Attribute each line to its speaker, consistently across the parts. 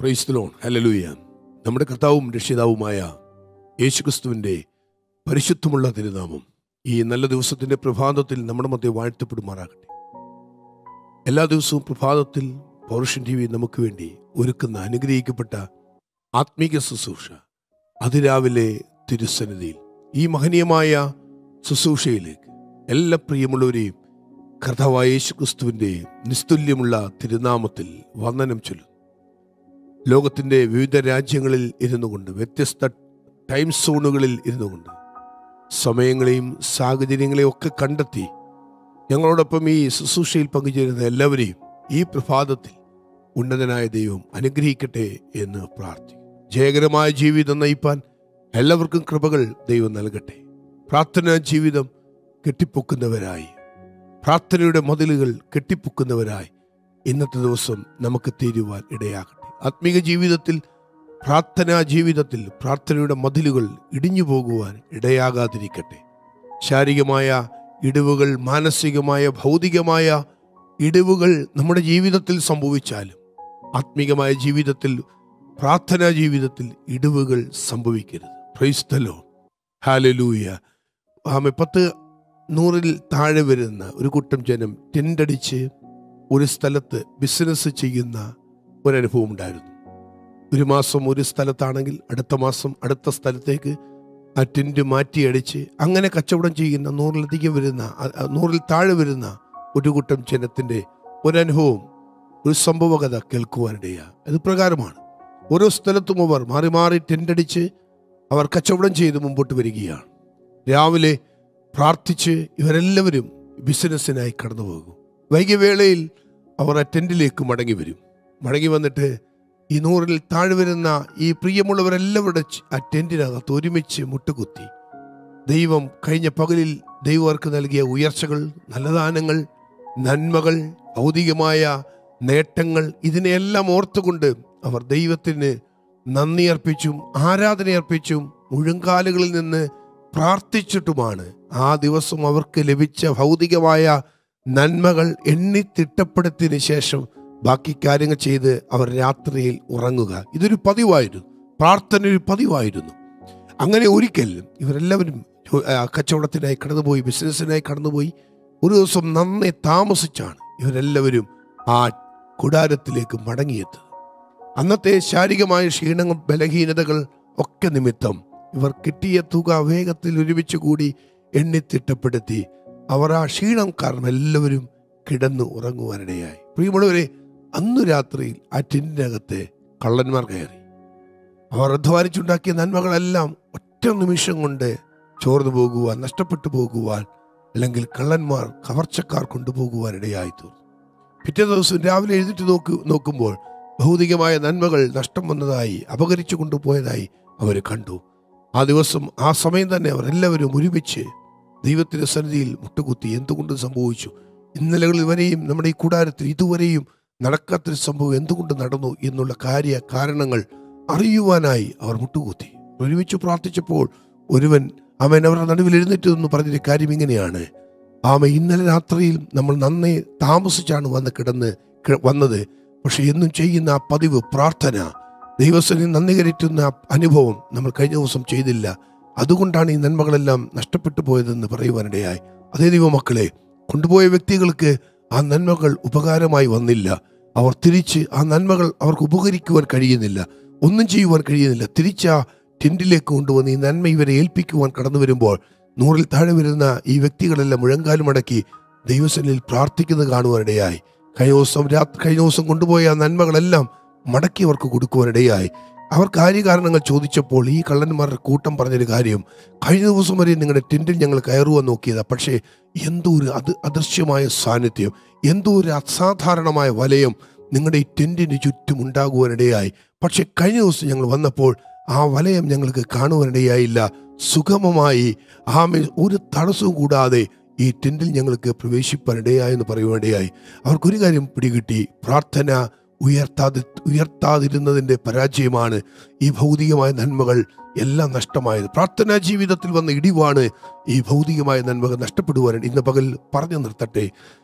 Speaker 1: പ്രൈസ്തലോൺ hallelujah നമ്മുടെ കർത്താവും രക്ഷിതാവുമായ യേശുക്രിസ്തുവിൻ്റെ പരിശുദ്ധമുള്ള തിരുനാമം ഈ നല്ല ദിവസത്തിൻ്റെ പ്രഭാതത്തിൽ നമ്മുടെ മധ്യ വാഴ്ത്തപ്പെടുമാറാകട്ടെ എല്ലാ ദിവസവും പ്രഭാതത്തിൽ പൗരുഷൻ ടി വി നമുക്ക് വേണ്ടി ഒരുക്കുന്ന അനുഗ്രഹിക്കപ്പെട്ട ആത്മീക ശുശ്രൂഷ അതിരാവിലെ തിരുസന്നിധിയിൽ ഈ മഹനീയമായ ശുശ്രൂഷയിലേക്ക് എല്ലാ പ്രിയമുള്ളവരെയും കർത്താവായ യേശുക്രിസ്തുവിൻ്റെ നിസ്തുല്യമുള്ള തിരുനാമത്തിൽ വന്ദനം ചൊല്ലുന്നു ലോകത്തിൻ്റെ വിവിധ രാജ്യങ്ങളിൽ ഇരുന്നു കൊണ്ട് വ്യത്യസ്ത ടൈം സോണുകളിൽ ഇരുന്നു കൊണ്ട് സമയങ്ങളെയും സാഹചര്യങ്ങളെയും ഒക്കെ കണ്ടെത്തി ഞങ്ങളോടൊപ്പം ഈ ശുശ്രൂഷയിൽ പങ്കുചേരുന്ന എല്ലാവരെയും ഈ പ്രഭാതത്തിൽ ഉന്നതനായ ദൈവം അനുഗ്രഹിക്കട്ടെ എന്ന് പ്രാർത്ഥിക്കും ജയകരമായ ജീവിതം നയിപ്പാൻ എല്ലാവർക്കും കൃപകൾ ദൈവം നൽകട്ടെ പ്രാർത്ഥനാ ജീവിതം കെട്ടിപ്പൊക്കുന്നവരായി പ്രാർത്ഥനയുടെ മതിലുകൾ കെട്ടിപ്പൊക്കുന്നവരായി ഇന്നത്തെ ദിവസം നമുക്ക് തീരുവാൻ ഇടയാകട്ടെ ആത്മീക ജീവിതത്തിൽ പ്രാർത്ഥനാ ജീവിതത്തിൽ പ്രാർത്ഥനയുടെ മതിലുകൾ ഇടിഞ്ഞു പോകുവാൻ ഇടയാകാതിരിക്കട്ടെ ശാരീരികമായ ഇടിവുകൾ മാനസികമായ ഭൗതികമായ ഇടിവുകൾ നമ്മുടെ ജീവിതത്തിൽ സംഭവിച്ചാലും ആത്മീകമായ ജീവിതത്തിൽ പ്രാർത്ഥനാ ജീവിതത്തിൽ ഇടിവുകൾ സംഭവിക്കരുത് പ്രൈസ്തലോ ഹാലലൂയ ആമെ പത്ത് നൂറിൽ താഴെ വരുന്ന ഒരു കൂട്ടം ജനം ടെൻഡടിച്ച് ഒരു സ്ഥലത്ത് ബിസിനസ് ചെയ്യുന്ന ഒരനുഭവം ഉണ്ടായിരുന്നു ഒരു മാസം ഒരു സ്ഥലത്താണെങ്കിൽ അടുത്ത മാസം അടുത്ത സ്ഥലത്തേക്ക് ആ ടെൻറ്റ് മാറ്റിയടിച്ച് അങ്ങനെ കച്ചവടം ചെയ്യുന്ന നൂറിലധികം വരുന്ന അ- അ- നൂറിൽ താഴെ വരുന്ന ഒരു കൂട്ടം ജനത്തിൻ്റെ ഒരനുഭവം ഒരു സംഭവകഥ കേൾക്കുവാനിടയാ അത് പ്രകാരമാണ് ഓരോ സ്ഥലത്തും അവർ മാറി മാറി ടെൻറ്റടിച്ച് അവർ കച്ചവടം ചെയ്ത് മുമ്പോട്ട് വരികയാണ് രാവിലെ പ്രാർത്ഥിച്ച് ഇവരെല്ലാവരും ബിസിനസ്സിനായി കടന്നു പോകും വൈകിയ വേളയിൽ അവർ ആ ടെൻറ്റിലേക്ക് മടങ്ങി വരും മടങ്ങി വന്നിട്ട് ഈ നൂറിൽ താഴെ വരുന്ന ഈ പ്രിയമുള്ളവരെല്ലാവരുടെ ച്- ആ ടെൻറ്റിനകത്ത് ഒരുമിച്ച് മുട്ടുകുത്തി ദൈവം കഴിഞ്ഞ പകലിൽ ദൈവം അവർക്ക് നൽകിയ ഉയർച്ചകൾ നല്ലദാനങ്ങൾ നന്മകൾ ഭൗതികമായ നേട്ടങ്ങൾ ഇതിനെയെല്ലാം ഓർത്തുകൊണ്ട് അവർ ദൈവത്തിന് നന്ദി അർപ്പിച്ചും ആരാധന അർപ്പിച്ചും മുഴങ്കാലുകളിൽ നിന്ന് പ്രാർത്ഥിച്ചിട്ടുമാണ് ആ ദിവസം അവർക്ക് ലഭിച്ച ഭൗതികമായ നന്മകൾ എണ്ണി തിട്ടപ്പെടുത്തിയതിനു ശേഷം ബാക്കി കാര്യങ്ങൾ ചെയ്ത് അവർ രാത്രിയിൽ ഉറങ്ങുക ഇതൊരു പതിവായിരുന്നു പ്രാർത്ഥന ഒരു പതിവായിരുന്നു അങ്ങനെ ഒരിക്കൽ ഇവരെല്ലാവരും ജോ- ആ, കച്ചവടത്തിനായി കടന്നുപോയി ബിസിനസ്സിനായി കടന്നുപോയി ഒരു ദിവസം നന്നേ താമസിച്ചാണ് ഇവരെല്ലാവരും ആ കുടാരത്തിലേക്ക് മടങ്ങിയെത്തുന്നത് അന്നത്തെ ശാരീരികമായ ക്ഷീണങ്ങൾ ബലഹീനതകൾ ഒക്കെ നിമിത്തം ഇവർ കിട്ടിയ തുക വേഗത്തിൽ ഒരുമിച്ച് കൂടി എണ്ണിത്തിട്ടപ്പെടുത്തി അവർ ആ ക്ഷീണം കാരണം എല്ലാവരും കിടന്നു ഉറങ്ങുവാനിടയായി പ്രിയമുള്ളവരെ അന്നു രാത്രിയിൽ ആ ടിന്നിനകത്തെ കള്ളന്മാർ കയറി അവർ അധ്വാനിച്ചുണ്ടാക്കിയ നന്മകളെല്ലാം ഒറ്റ നിമിഷം കൊണ്ട് ചോർന്നു പോകുവാൻ നഷ്ടപ്പെട്ടു പോകുവാൻ അല്ലെങ്കിൽ കള്ളന്മാർ കവർച്ചക്കാർ കൊണ്ടുപോകുവാൻ ഇടയായി തീർന്നു പിറ്റേ ദിവസം രാവിലെ എഴുന്നേറ്റ് നോക്ക് നോക്കുമ്പോൾ ഭൗതികമായ നന്മകൾ നഷ്ടം വന്നതായി അപകരിച്ചു കൊണ്ടുപോയതായി അവർ കണ്ടു ആ ദിവസം ആ സമയം തന്നെ അവർ എല്ലാവരും ഒരുമിച്ച് ദൈവത്തിന്റെ സന്നിധിയിൽ മുട്ടുകുത്തി എന്തുകൊണ്ട് സംഭവിച്ചു ഇന്നലകളിൽ വരെയും നമ്മുടെ ഈ കൂടാരത്തിൽ ഇതുവരെയും നടക്കാത്തൊരു സംഭവം എന്തുകൊണ്ട് നടന്നു എന്നുള്ള കാര്യ കാരണങ്ങൾ അറിയുവാനായി അവർ മുട്ടുകുത്തി ഒരുമിച്ച് പ്രാർത്ഥിച്ചപ്പോൾ ഒരുവൻ അവൻ അവരുടെ നടുവിൽ എഴുന്നേറ്റ് എന്ന് പറഞ്ഞൊരു കാര്യം ഇങ്ങനെയാണ് ആമ ഇന്നലെ രാത്രിയിൽ നമ്മൾ നന്നേ താമസിച്ചാണ് വന്ന് കിടന്ന് കി- വന്നത് പക്ഷെ എന്നും ചെയ്യുന്ന ആ പതിവ് പ്രാർത്ഥന ദൈവസ്ഥനെ നന്ദി കരറ്റുന്ന ആ അനുഭവം നമ്മൾ കഴിഞ്ഞ ദിവസം ചെയ്തില്ല അതുകൊണ്ടാണ് ഈ നന്മകളെല്ലാം നഷ്ടപ്പെട്ടു പോയതെന്ന് പറയുവാനിടയായി അതേ ദൈവമക്കളെ കൊണ്ടുപോയ വ്യക്തികൾക്ക് ആ നന്മകൾ ഉപകാരമായി വന്നില്ല അവർ തിരിച്ച് ആ നന്മകൾ അവർക്ക് ഉപകരിക്കുവാൻ കഴിയുന്നില്ല ഒന്നും ചെയ്യുവാൻ കഴിയുന്നില്ല തിരിച്ച് ആ ടെൻറ്റിലേക്ക് കൊണ്ടുവന്ന് ഈ നന്മ ഇവരെ ഏൽപ്പിക്കുവാൻ കടന്നു വരുമ്പോൾ നൂറിൽ താഴെ വരുന്ന ഈ വ്യക്തികളെല്ലാം മുഴങ്കാലും അടക്കി ദൈവസനിൽ പ്രാർത്ഥിക്കുന്നത് കാണുവാനിടയായി കഴിഞ്ഞ ദിവസം രാത്രി കഴിഞ്ഞ ദിവസം കൊണ്ടുപോയ ആ നന്മകളെല്ലാം മടക്കി അവർക്ക് കൊടുക്കുവാനിടയായി അവർ കാര്യകാരണങ്ങൾ ചോദിച്ചപ്പോൾ ഈ കള്ളന്മാരുടെ കൂട്ടം പറഞ്ഞൊരു കാര്യം കഴിഞ്ഞ ദിവസം വരെ നിങ്ങളുടെ ടെൻറ്റിൽ ഞങ്ങൾ കയറുവാൻ നോക്കിയതാ പക്ഷേ എന്തോ ഒരു അത് അദൃശ്യമായ സാന്നിധ്യം എന്തോ ഒരു അസാധാരണമായ വലയം നിങ്ങളുടെ ഈ ടെൻറ്റിന് ചുറ്റും ഉണ്ടാകുവാനിടയായി പക്ഷെ കഴിഞ്ഞ ദിവസം ഞങ്ങൾ വന്നപ്പോൾ ആ വലയം ഞങ്ങൾക്ക് കാണുവാനിടയായില്ല സുഗമമായി ആമെ ഒരു തടസ്സവും കൂടാതെ ഈ ടെൻറ്റിൽ ഞങ്ങൾക്ക് പ്രവേശിപ്പാനിടയായെന്ന് പറയുവാനിടയായി അവർക്കൊരു കാര്യം പിടികിട്ടി പ്രാർത്ഥന ഉയർത്താതി ഉയർത്താതിരുന്നതിൻ്റെ പരാജയമാണ് ഈ ഭൗതികമായ നന്മകൾ എല്ലാം നഷ്ടമായത് പ്രാർത്ഥനാ ജീവിതത്തിൽ വന്ന ഇടിവാണ് ഈ ഭൗതികമായ നന്മകൾ നഷ്ടപ്പെടുവാൻ ഇന്ന് പകൽ പറഞ്ഞു നിർത്തട്ടെ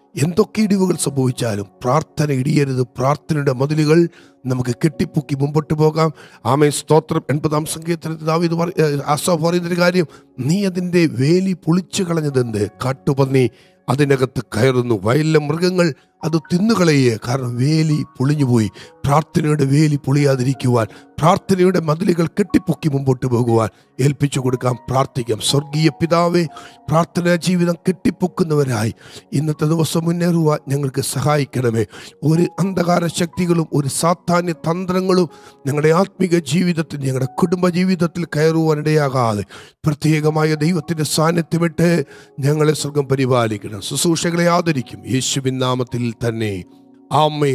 Speaker 1: എന്തൊക്കെ ഇടിവുകൾ സംഭവിച്ചാലും പ്രാർത്ഥന ഇടിയരുത് പ്രാർത്ഥനയുടെ മതിലുകൾ നമുക്ക് കെട്ടിപ്പൊക്കി മുമ്പോട്ട് പോകാം ആമേ സ്തോത്രം എൺപതാം സംഗീതത്തിൽ ദാവീദ് പറ- ഏ, ആസാഫ് പറയുന്നൊരു കാര്യം നീ അതിൻ്റെ വേലി പൊളിച്ചു കളഞ്ഞതെന്ത് കാട്ടുപന്നി അതിനകത്ത് കയറുന്നു വയലിലെ മൃഗങ്ങൾ അത് തിന്നുകളയേ കാരണം വേലി പൊളിഞ്ഞുപോയി പ്രാർത്ഥനയുടെ വേലി പൊളിയാതിരിക്കുവാൻ പ്രാർത്ഥനയുടെ മതിലുകൾ കെട്ടിപ്പൊക്കി മുമ്പോട്ട് പോകുവാൻ ഏൽപ്പിച്ചു കൊടുക്കാം പ്രാർത്ഥിക്കാം സ്വർഗീയ പിതാവേ പ്രാർത്ഥനാ ജീവിതം കെട്ടിപ്പൊക്കുന്നവരായി ഇന്നത്തെ ദിവസം മുന്നേറുവാൻ ഞങ്ങൾക്ക് സഹായിക്കണമേ ഒരു അന്ധകാര ശക്തികളും ഒരു സാധാന്യ തന്ത്രങ്ങളും ഞങ്ങളുടെ ആത്മീക ജീവിതത്തിൽ ഞങ്ങളുടെ കുടുംബ ജീവിതത്തിൽ കയറുവാനിടയാകാതെ പ്രത്യേകമായ ദൈവത്തിൻ്റെ സാന്നിധ്യമിട്ട് ഞങ്ങളെ സ്വർഗം പരിപാലിക്കണം ശുശ്രൂഷകളെ ആദരിക്കും യേശുവിൻ നാമത്തിൽ തന്നെ ആമേ